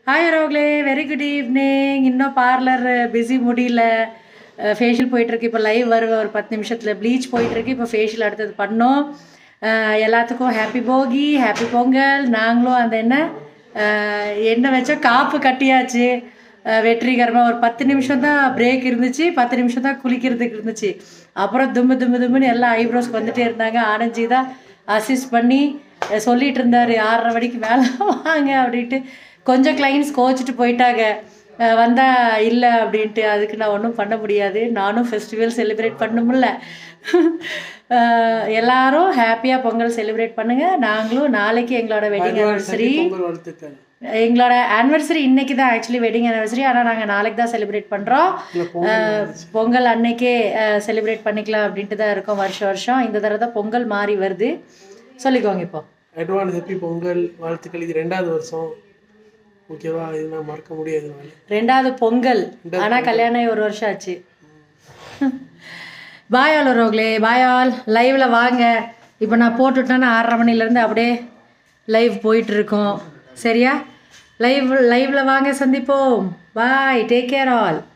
Hi ரோக்லே very good evening இன்னும் parlour busy முடியல ஃபேஷியல் போயிட்டுருக்கு இப்போ லைவ் வருவேன் ஒரு பத்து நிமிஷத்தில் ப்ளீச் போயிட்டுருக்கு இப்போ ஃபேஷியல் அடுத்தது பண்ணோம் அஹ் எல்லாத்துக்கும் ஹாப்பி போகி ஹாப்பி பொங்கல் நாங்களும் அந்த என்ன அஹ் எண்ணெய் வச்சா காப்பு கட்டியாச்சு அஹ் வெற்றிகரமாக ஒரு பத்து நிமிஷம் தான் பிரேக் இருந்துச்சு பத்து நிமிஷம் தான் குளிக்கிறதுக்கு இருந்துச்சு அப்புறம் தும்மு தும்மு தும்முன்னு எல்லாம் ஐப்ரோஸ்க்கு வந்துட்டே இருந்தாங்க ஆனந்தி தான் அசிஸ்ட் பண்ணி அஹ் சொல்லிட்டு இருந்தாரு ஆறரை மணிக்கு மேலே வாங்க அப்படின்ட்டு கொஞ்சம் கிளைண்ட்ஸ் கோச்சிட்டு போயிட்டாங்க அஹ் வந்தா இல்லை அப்படின்ட்டு அதுக்கு நான் ஒன்றும் பண்ண முடியாது நானும் ஃபெஸ்டிவல் செலிப்ரேட் பண்ணமுல்ல அஹ் எல்லாரும் ஹாப்பியாக பொங்கல் செலிப்ரேட் பண்ணுங்க நாங்களும் நாளைக்கு எங்களோட வெட்டிங் ஆனிவர்சரி பொங்கல் வாழ்த்துக்கள் எங்களோட ஆனிவர்சரி இன்னைக்கு தான் ஆக்சுவலி வெட்டிங் ஆனிவர்சரி ஆனால் நாங்கள் நாளைக்கு தான் செலிப்ரேட் பண்ணுறோம் இல்லை பொங்கல் பொங்கல் அன்னைக்கே செலிப்ரேட் பண்ணிக்கலாம் அப்படின்ட்டு தான் இருக்கோம் வருஷம் வருஷம் இந்த தடவை தான் பொங்கல் மாறி வருது சொல்லிக்கோங்க இப்போ அட்வான்ஸ் ஹாப்பி பொங்கல் வாழ்த்துக்கள் இது ரெண்டாவது வருஷம் ஓகேவா இது நான் மறக்க முடியாது என்னால. ரெண்டாவது பொங்கல் ஆனால் கல்யாணம் ஆகி ஒரு வருஷம் ஆச்சு பாய் ஆல் ரோக்லே பாய் ஆல் லைவ்ல வாங்க இப்போ நான் போட்டுட்டேன்னா ஆறரை மணிலேருந்து அப்படியே லைவ் போயிட்டு இருக்கோம் சரியா லைவ் லைவ்ல வாங்க சந்திப்போம் பாய் டேக் கேர் ஆல்